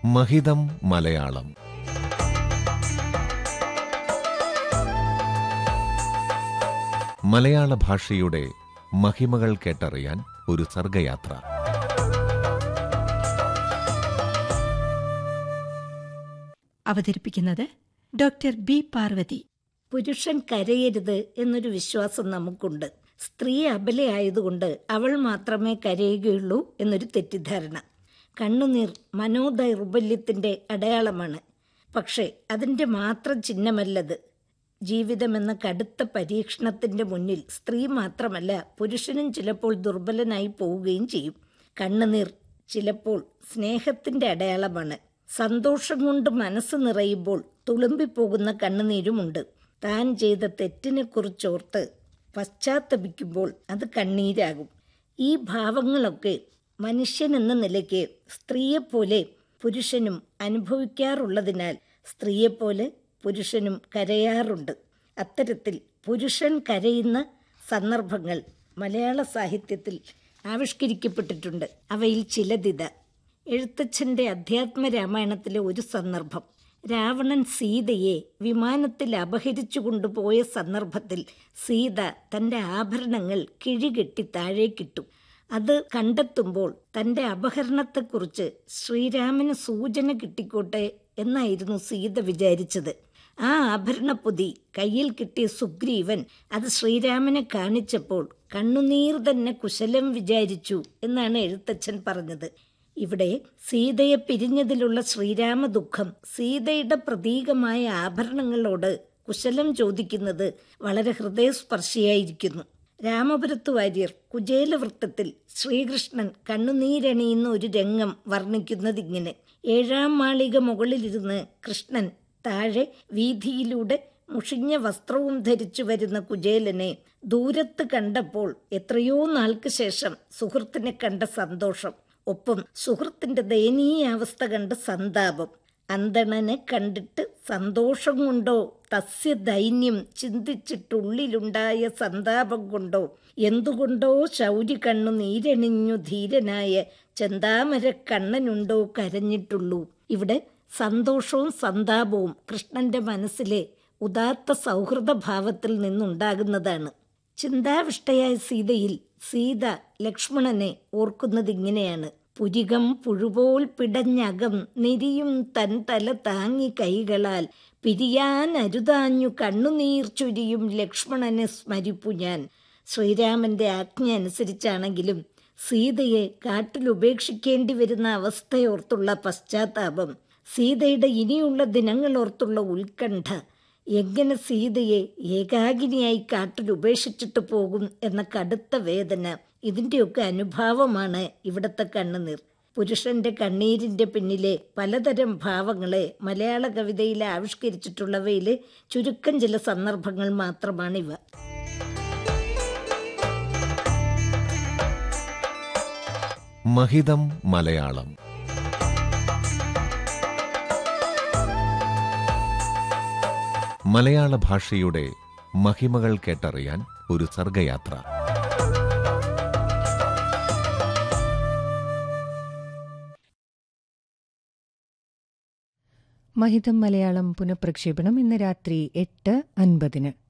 മഹിതം മലയാളം മലയാള ഭാഷയുടെ മഹിമകൾ കേട്ടറിയാൻ ഒരു സർഗയാത്ര അവതരിപ്പിക്കുന്നത് ഡോക്ടർ ബി പാർവതി പുരുഷൻ കരയരുത് എന്നൊരു വിശ്വാസം നമുക്കുണ്ട് സ്ത്രീ അബലയായതുകൊണ്ട് അവൾ മാത്രമേ കരയുകയുള്ളൂ എന്നൊരു തെറ്റിദ്ധാരണ കണ്ണുനീർ മനോദൗർബല്യത്തിന്റെ അടയാളമാണ് പക്ഷേ അതിൻ്റെ മാത്രം ചിഹ്നമല്ലത് ജീവിതമെന്ന കടുത്ത പരീക്ഷണത്തിന്റെ മുന്നിൽ സ്ത്രീ മാത്രമല്ല പുരുഷനും ചിലപ്പോൾ ദുർബലനായി പോവുകയും ചെയ്യും കണ്ണുനീർ ചിലപ്പോൾ സ്നേഹത്തിന്റെ അടയാളമാണ് സന്തോഷം കൊണ്ട് മനസ്സ് നിറയുമ്പോൾ തുളുമ്പിപ്പോകുന്ന കണ്ണുനീരുമുണ്ട് താൻ ചെയ്ത തെറ്റിനെ കുറിച്ചോർത്ത് പശ്ചാത്തപിക്കുമ്പോൾ അത് കണ്ണീരാകും ഈ ഭാവങ്ങളൊക്കെ മനുഷ്യൻ എന്ന നിലയ്ക്ക് സ്ത്രീയെപ്പോലെ പുരുഷനും അനുഭവിക്കാറുള്ളതിനാൽ സ്ത്രീയെപ്പോലെ പുരുഷനും കരയാറുണ്ട് അത്തരത്തിൽ പുരുഷൻ കരയുന്ന സന്ദർഭങ്ങൾ മലയാള സാഹിത്യത്തിൽ ആവിഷ്കരിക്കപ്പെട്ടിട്ടുണ്ട് അവയിൽ ചിലതിത എഴുത്തച്ഛൻ്റെ അധ്യാത്മ രാമായണത്തിലെ ഒരു സന്ദർഭം രാവണൻ സീതയെ വിമാനത്തിൽ അപഹരിച്ചു കൊണ്ടുപോയ സന്ദർഭത്തിൽ സീത തൻ്റെ ആഭരണങ്ങൾ കിഴികെട്ടി താഴേക്കിട്ടു അത് കണ്ടെത്തുമ്പോൾ തൻ്റെ അപഹരണത്തെക്കുറിച്ച് ശ്രീരാമന് സൂചന കിട്ടിക്കോട്ടെ എന്നായിരുന്നു സീത വിചാരിച്ചത് ആ ആഭരണപ്പൊതി കയ്യിൽ കിട്ടിയ സുഗ്രീവൻ അത് ശ്രീരാമനെ കാണിച്ചപ്പോൾ കണ്ണുനീർ തന്നെ കുശലം വിചാരിച്ചു എന്നാണ് എഴുത്തച്ഛൻ പറഞ്ഞത് ഇവിടെ സീതയെ പിരിഞ്ഞതിലുള്ള ശ്രീരാമ ദുഃഖം സീതയുടെ പ്രതീകമായ ആഭരണങ്ങളോട് കുശലം ചോദിക്കുന്നത് വളരെ ഹൃദയസ്പർശിയായിരിക്കുന്നു രാമപുരത്ത് വാര്യർ കുചേലവൃത്തത്തിൽ ശ്രീകൃഷ്ണൻ കണ്ണുനീരണിയുന്ന ഒരു രംഗം വർണ്ണിക്കുന്നതിങ്ങനെ ഏഴാം മാളിക മുകളിലിരുന്ന് കൃഷ്ണൻ താഴെ വീതിയിലൂടെ മുഷിഞ്ഞ വസ്ത്രവും ധരിച്ചു വരുന്ന കുചേലനെ ദൂരത്ത് കണ്ടപ്പോൾ എത്രയോ നാൾക്ക് ശേഷം സുഹൃത്തിനെ കണ്ട സന്തോഷം ഒപ്പം സുഹൃത്തിന്റെ ദയനീയാവസ്ഥ കണ്ട് സന്താപം അന്തണനെ കണ്ടിട്ട് സന്തോഷം കൊണ്ടോ തസ്യ ദൈന്യം ചിന്തിച്ചിട്ടുള്ളിലുണ്ടായ സന്താപം കൊണ്ടോ എന്തുകൊണ്ടോ ശൗരി കണ്ണു നീരണിഞ്ഞു ധീരനായ ചെന്താമര കണ്ണനുണ്ടോ കരഞ്ഞിട്ടുള്ളൂ ഇവിടെ സന്തോഷവും സന്താപവും കൃഷ്ണന്റെ മനസ്സിലെ ഉദാത്ത സൗഹൃദ ഭാവത്തിൽ നിന്നുണ്ടാകുന്നതാണ് ചിന്താവിഷ്ടയായ സീതയിൽ സീത ലക്ഷ്മണനെ ഓർക്കുന്നതിങ്ങനെയാണ് പുരികം പുഴുപോൽ പിടഞ്ഞകം നിരിയും തൻ തല താങ്ങി കൈകളാൽ പിരിയാൻ അരുതാഞ്ഞു കണ്ണുനീർ ചുരിയും ലക്ഷ്മണനെ സ്മരിപ്പു ഞാൻ ശ്രീരാമന്റെ ആജ്ഞ അനുസരിച്ചാണെങ്കിലും സീതയെ കാട്ടിൽ ഉപേക്ഷിക്കേണ്ടി വരുന്ന അവസ്ഥയോർത്തുള്ള പശ്ചാത്താപം സീതയുടെ ഇനിയുള്ള ദിനങ്ങളോർത്തുള്ള ഉത്കണ്ഠ എങ്ങനെ സീതയെ ഏകാകിനിയായി കാട്ടിൽ ഉപേക്ഷിച്ചിട്ട് പോകും എന്ന കടുത്ത വേദന ഇതിൻ്റെയൊക്കെ അനുഭാവമാണ് ഇവിടുത്തെ കണ്ണുനീർ പുരുഷന്റെ കണ്ണീരിന്റെ പിന്നിലെ പലതരം ഭാവങ്ങളെ മലയാള കവിതയിൽ ആവിഷ്കരിച്ചിട്ടുള്ളവയിലെ ചുരുക്കം ചില സന്ദർഭങ്ങൾ മാത്രമാണിവ മഹിതം മലയാളം മലയാള ഭാഷയുടെ മഹിമകൾ കേട്ടറിയാൻ ഒരു സർഗയാത്ര മഹിതം മലയാളം പുനഃപ്രക്ഷേപണം ഇന്ന് രാത്രി എട്ട് അൻപതിന്